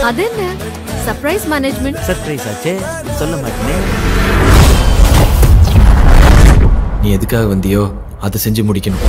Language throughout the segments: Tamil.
அது என்ன சர்ப்ரைஸ் மேனேஜ்மெண்ட் சர்ப்ரைஸ் ஆச்சே சொல்ல மாட்டேனே நீ எதுக்காக வந்தியோ அதை செஞ்சு முடிக்கணும்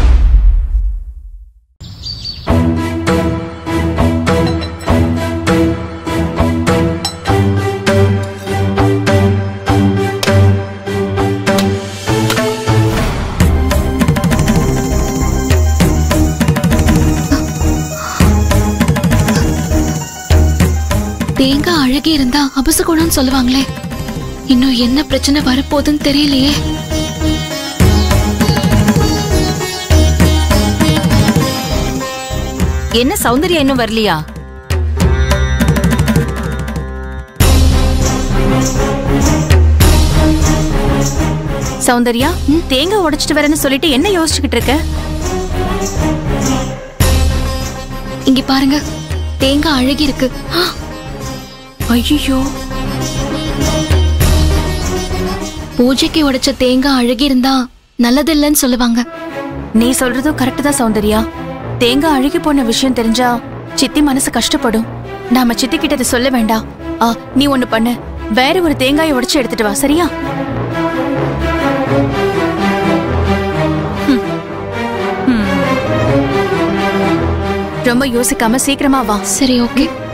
தேங்காய் அழகே இருந்தா அபசகுணம்னு சொல்லுவாங்களே இன்னும் என்ன பிரச்சனை வரப்போகுதுன்னு தெரியலையே என்ன சௌந்தர்யா இன்னும் வரலையா சௌந்தர்யா தேங்காய் உடைச்சிட்டு வரேன்னு சொல்லிட்டு என்ன யோசிச்சுக்கிட்டு இருக்க இங்க பாருங்க தேங்காய் அழகி இருக்கு ஐயோ பூஜைக்கு உடைச்ச தேங்காய் அழகி இருந்தா நல்லதில்லைன்னு சொல்லுவாங்க நீ சொல்றதும் கரெக்ட் தான் சௌந்தர்யா தேங்காய் அழுகி போன விஷயம் தெரிஞ்சா சித்தி மனசு கஷ்டப்படும் நாம சித்தி கிட்ட இதை சொல்ல வேண்டாம் ஆ நீ ஒண்ணு பண்ணு வேற ஒரு தேங்காயை உடைச்சு எடுத்துட்டு வா சரியா ம். ம். ரொம்ப யோசிக்காம சீக்கிரமா வா சரி ஓகே